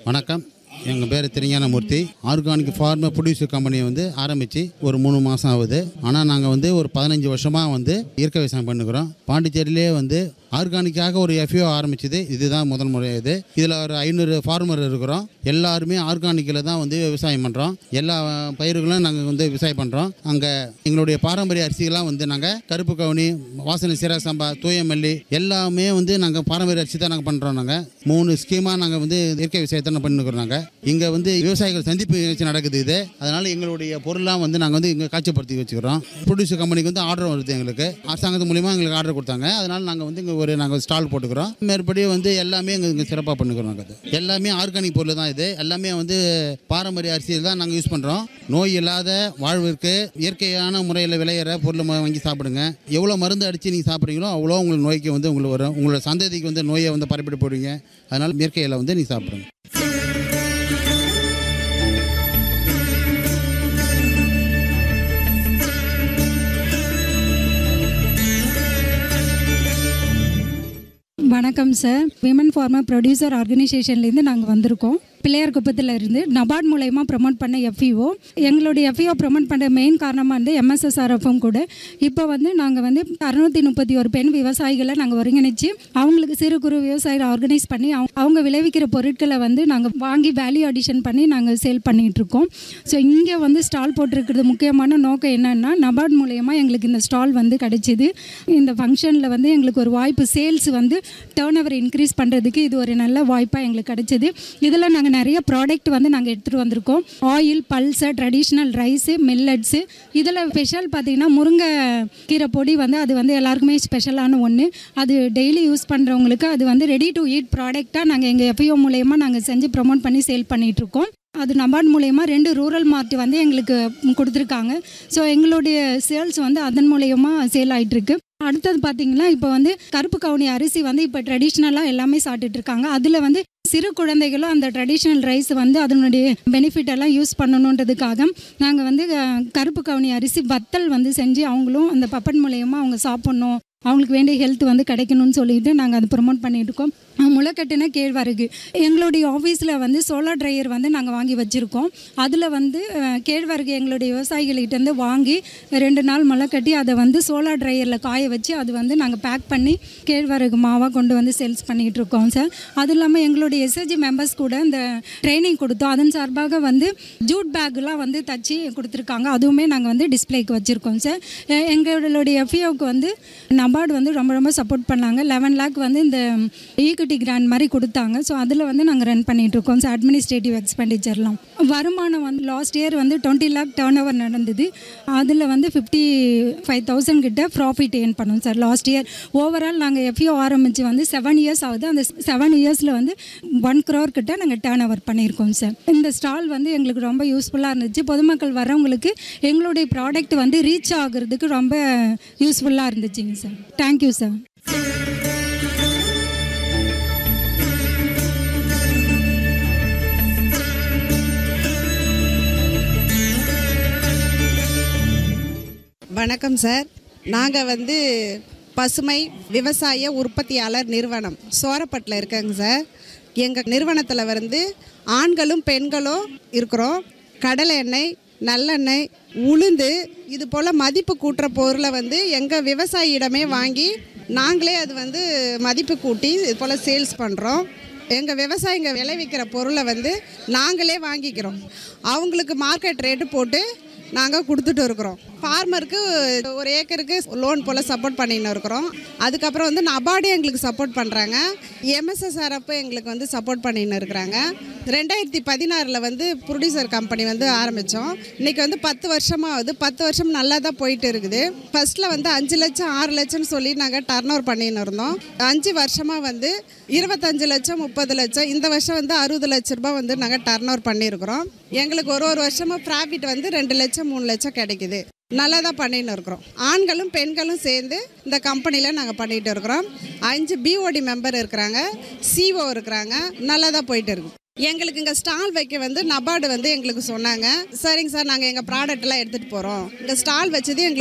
வணக்கம் எங்கள் பேர் திருஞானமூர்த்தி ஆர்கானிக் ஃபார்மர் ப்ரொடியூசர் கம்பெனியை வந்து ஆரம்பித்து ஒரு மூணு மாதம் ஆகுது ஆனால் நாங்கள் வந்து ஒரு பதினஞ்சு வருஷமாக வந்து இயற்கை விவசாயம் பண்ணுக்கிறோம் பாண்டிச்சேரியிலே வந்து ஆர்கானிக்காக ஒரு எஃப்ஓ ஆரம்பிச்சது இதுதான் முதல் முறை இது இதில் ஒரு ஐநூறு ஃபார்மர் இருக்கிறோம் எல்லாருமே ஆர்கானிக்கில் தான் வந்து விவசாயம் பண்ணுறோம் எல்லா பயிர்களும் நாங்கள் வந்து விவசாயம் பண்ணுறோம் அங்கே எங்களுடைய பாரம்பரிய அரிசிகள்லாம் வந்து நாங்கள் கருப்பு கவுனி வாசனை சீரக சம்பா தூய மல்லி எல்லாமே வந்து நாங்கள் பாரம்பரிய அரிசி தான் நாங்கள் பண்ணுறோம் நாங்கள் மூணு ஸ்கீமாக நாங்கள் வந்து இயற்கை விவசாயத்தை நான் பண்ணிக்கிறோம் நாங்கள் இங்கே வந்து விவசாயிகள் சந்திப்பு நிகழ்ச்சி நடக்குது இது அதனால் எங்களுடைய பொருள்லாம் வந்து நாங்கள் வந்து இங்கே காட்சிப்படுத்தி வச்சுக்கிறோம் ப்ரொடியூசர் கம்பெனிக்கு வந்து ஆர்டர் வருது எங்களுக்கு அரசாங்கத்து மூலிமா எங்களுக்கு ஆர்டர் கொடுத்தாங்க அதனால் நாங்கள் வந்து இங்கே ஒரு நாங்கள் ஸ்டால் போட்டுக்கிறோம் மேற்படி வந்து எல்லாமே இங்கே இங்கே சிறப்பாக பண்ணிக்கிறோம் நாங்கள் அது. எல்லாமே ஆர்கானிக் பொருள் தான் இது எல்லாமே வந்து பாரம்பரிய அரிசியில் தான் நாங்கள் யூஸ் பண்ணுறோம் நோய் இல்லாத வாழ்விற்கு இயற்கையான முறையில் விளையிற பொருளை ம- வாங்கி சாப்பிடுங்க எவ்வளோ மருந்து அடித்து நீங்கள் சாப்பிட்றீங்களோ அவ்வளோ உங்களுக்கு நோய்க்கு வந்து உங்களுக்கு வரும் உங்களோட சந்ததிக்கு வந்து நோயை வந்து பரப்பிட்டு போடுவீங்க அதனால் இயற்கையில் வந்து நீங்கள் சாப்பிடுங்க வணக்கம் சார் விமன் ஃபார்மர் ப்ரொடியூசர் ஆர்கனைசேஷன்லேருந்து நாங்கள் வந்திருக்கோம் பிள்ளையார் குப்பத்தில் இருந்து நபார்ட் மூலயமா ப்ரமோட் பண்ண எஃப்இஓ எங்களுடைய எஃப்இஓ ப்ரமோட் பண்ண மெயின் காரணமாக வந்து எம்எஸ்எஸ்ஆர்எஃப்பும் கூட இப்போ வந்து நாங்கள் வந்து அறுநூற்றி முப்பத்தி ஒரு பெண் விவசாயிகளை நாங்கள் ஒருங்கிணைச்சு அவங்களுக்கு சிறு குறு விவசாயிகளை ஆர்கனைஸ் பண்ணி அவங்க அவங்க விளைவிக்கிற பொருட்களை வந்து நாங்கள் வாங்கி வேல்யூ அடிஷன் பண்ணி நாங்கள் சேல் பண்ணிகிட்ருக்கோம் ஸோ இங்கே வந்து ஸ்டால் போட்டிருக்கிறது முக்கியமான நோக்கம் என்னென்னா நபார்ட் மூலயமா எங்களுக்கு இந்த ஸ்டால் வந்து கிடைச்சிது இந்த ஃபங்க்ஷனில் வந்து எங்களுக்கு ஒரு வாய்ப்பு சேல்ஸ் வந்து டேர்ன் ஓவர் இன்க்ரீஸ் பண்ணுறதுக்கு இது ஒரு நல்ல வாய்ப்பாக எங்களுக்கு கிடைச்சிது இதில் நாங்கள் நிறைய ப்ராடக்ட் வந்து நாங்கள் எடுத்துகிட்டு வந்திருக்கோம் oil pulses traditional rice millets இதில் ஸ்பெஷல் பார்த்தீங்கன்னா முருங்கை கீரை பொடி வந்து அது வந்து எல்லாருக்குமே ஸ்பெஷலான ஒன்று அது டெய்லி யூஸ் பண்ணுறவங்களுக்கு அது வந்து ரெடி டு ஈட் ப்ராடக்டாக நாங்கள் எங்கள் எஃப்ஐஓ மூலயமா நாங்கள் செஞ்சு ப்ரொமோட் பண்ணி சேல் பண்ணிகிட்ருக்கோம் அது நபார்ட் மூலயமா ரெண்டு ரூரல் மார்ட் வந்து எங்களுக்கு கொடுத்துருக்காங்க ஸோ எங்களுடைய சேல்ஸ் வந்து அதன் மூலயமா சேல் ஆயிட்டிருக்கு அடுத்தது பார்த்தீங்கன்னா இப்போ வந்து கருப்பு கவுனி அரிசி வந்து இப்போ ட்ரெடிஷ்னலாக எல்லாமே சாப்பிட்டுட்டு இருக்காங்க அதில் வந்து சிறு குழந்தைகளும் அந்த ட்ரெடிஷ்னல் ரைஸ் வந்து அதனுடைய பெனிஃபிட் எல்லாம் யூஸ் பண்ணணுன்றதுக்காக நாங்கள் வந்து அஹ், கருப்பு கவுனி அரிசி வத்தல் வந்து செஞ்சு அவங்களும் அந்த பப்பன் மூலயமா அவங்க சாப்பிட்ணும் அவங்களுக்கு வேண்டிய ஹெல்த் வந்து கிடைக்கணும்னு சொல்லிட்டு நாங்கள் அதை ப்ரொமோட் பண்ணிட்டு இருக்கோம் அஹ், முளைக்கட்டின கேழ்வரகு எங்களுடைய ஆஃபீஸில் வந்து சோலார் ட்ரையர் வந்து நாங்கள் வாங்கி வச்சுருக்கோம் அதில் வந்து அஹ், கேழ்வரகு எங்களுடைய விவசாயிகள்கிட்டேருந்து வாங்கி ரெண்டு நாள் முளை கட்டி அதை வந்து சோலார் ட்ரையரில் காய வச்சு அது வந்து நாங்கள் பேக் பண்ணி கேழ்வரகு மாவாக கொண்டு வந்து சேல்ஸ் பண்ணிகிட்டு இருக்கோம் சார் அது இல்லாமல் எங்களுடைய எஸ்எஸ்ஜி மெம்பர்ஸ் கூட இந்த ட்ரைனிங் கொடுத்தோம் அதன் சார்பாக வந்து ஜூட் பேக்லாம் வந்து தச்சு கொடுத்துருக்காங்க அதுவுமே நாங்கள் வந்து டிஸ்ப்ளேக்கு வச்சுருக்கோம் சார் எ- எங்களுடைய எஃப்இஓக்கு வந்து நபார்டு வந்து ரொம்ப ரொம்ப சப்போர்ட் பண்ணாங்க லெவன் லேக் வந்து இந்த ஈக்விட்டி கிராண்ட் மாதிரி கொடுத்தாங்க ஸோ அதில் வந்து நாங்கள் ரன் பண்ணிட்டு இருக்கோம் சார் அட்மினிஸ்ட்ரேட்டிவ் எக்ஸ்பெண்டிச்சர்லாம் வருமானம் வந்து லாஸ்ட் இயர் வந்து டுவெண்ட்டி லேக் டேர்ன் ஓவர் நடந்தது அதில் வந்து ஃபிஃப்டி ஃபைவ் தௌசண்ட் கிட்ட ப்ராஃபிட் ஏர்ன் பண்ணோம் சார் லாஸ்ட் இயர் ஓவரால் நாங்கள் எஃப்இஓ ஆரம்பித்து வந்து செவன் இயர்ஸ் ஆகுது அந்த செவன் இயர்ஸில் வந்து ஒன் க்ரோர் கிட்ட நாங்கள் டேர்ன் ஓவர் பண்ணியிருக்கோம் சார் இந்த ஸ்டால் வந்து எங்களுக்கு ரொம்ப யூஸ்ஃபுல்லாக இருந்துச்சு பொதுமக்கள் வரவங்களுக்கு எங்களுடைய ப்ராடக்ட் வந்து ரீச் ஆகுறதுக்கு ரொம்ப யூஸ்ஃபுல்லாக இருந்துச்சுங்க சார் தேங்க்யூ சார் வணக்கம் சார் நாங்கள் வந்து பசுமை விவசாய உற்பத்தியாளர் நிறுவனம் சோரப்பட்டில் இருக்கேங்க சார் எங்கள் நிறுவனத்தில் வந்து ஆண்களும் பெண்களும் இருக்கிறோம் கடலை எண்ணெய் நல்லெண்ணெய் உளுந்து இது போல் மதிப்பு கூட்டுற பொருளை வந்து எங்கள் விவசாயியிடமே வாங்கி நாங்களே அது வந்து மதிப்பு கூட்டி இது போல் சேல்ஸ் பண்ணுறோம் எங்கள் விவசாயிங்க விளைவிக்கிற பொருளை வந்து நாங்களே வாங்கிக்கிறோம் அவங்களுக்கு மார்க்கெட் ரேட்டு போட்டு நாங்கள் கொடுத்துட்டு இருக்கிறோம் ஃபார்மருக்கு ஒரு ஏக்கருக்கு லோன் போல் சப்போர்ட் பண்ணின்னு இருக்கிறோம் அதுக்கப்புறம் வந்து நபார்டு எங்களுக்கு சப்போர்ட் பண்ணுறாங்க எம்எஸ்எஸ்ஆர்எஃப் எங்களுக்கு வந்து சப்போர்ட் பண்ணின்னு இருக்கிறாங்க ரெண்டாயிரத்தி பதினாறில் வந்து ப்ரொடியூசர் கம்பெனி வந்து ஆரம்பித்தோம் இன்றைக்கி வந்து பத்து வருஷமாக ஆகுது பத்து வருஷம் நல்லா தான் போயிட்டு இருக்குது ஃபர்ஸ்ட்டில் வந்து அஞ்சு லட்சம் ஆறு லட்சம்னு சொல்லி நாங்கள் டர்ன் ஓவர் பண்ணின்னு இருந்தோம் அஞ்சு வருஷமாக வந்து இருபத்தஞ்சு லட்சம் முப்பது லட்சம் இந்த வருஷம் வந்து அறுபது லட்ச ரூபாய் வந்து நாங்கள் டர்ன் ஓவர் பண்ணியிருக்கிறோம் எங்களுக்கு ஒரு ஒரு வருஷமாக ப்ராஃபிட் வந்து ரெண்டு லட்சம் மூணு லட்சம் கிடைக்குது நல்லா தான் பண்ணின்னு இருக்கிறோம் ஆண்களும் பெண்களும் சேர்ந்து இந்த கம்பெனியில் நாங்கள் பண்ணிட்டு இருக்கிறோம் அஞ்சு பிஓடி மெம்பர் இருக்கிறாங்க சிஓ இருக்கிறாங்க நல்லா தான் போயிட்டு இருக்கு எங்களுக்கு இங்கே ஸ்டால் வைக்க வந்து நபார்டு வந்து எங்களுக்கு சொன்னாங்க சரிங்க சார் நாங்கள் எங்கள் ப்ராடக்ட் எல்லாம் எடுத்துகிட்டு போகிறோம் இங்கே ஸ்டால் வச்சது எங்களுக்கு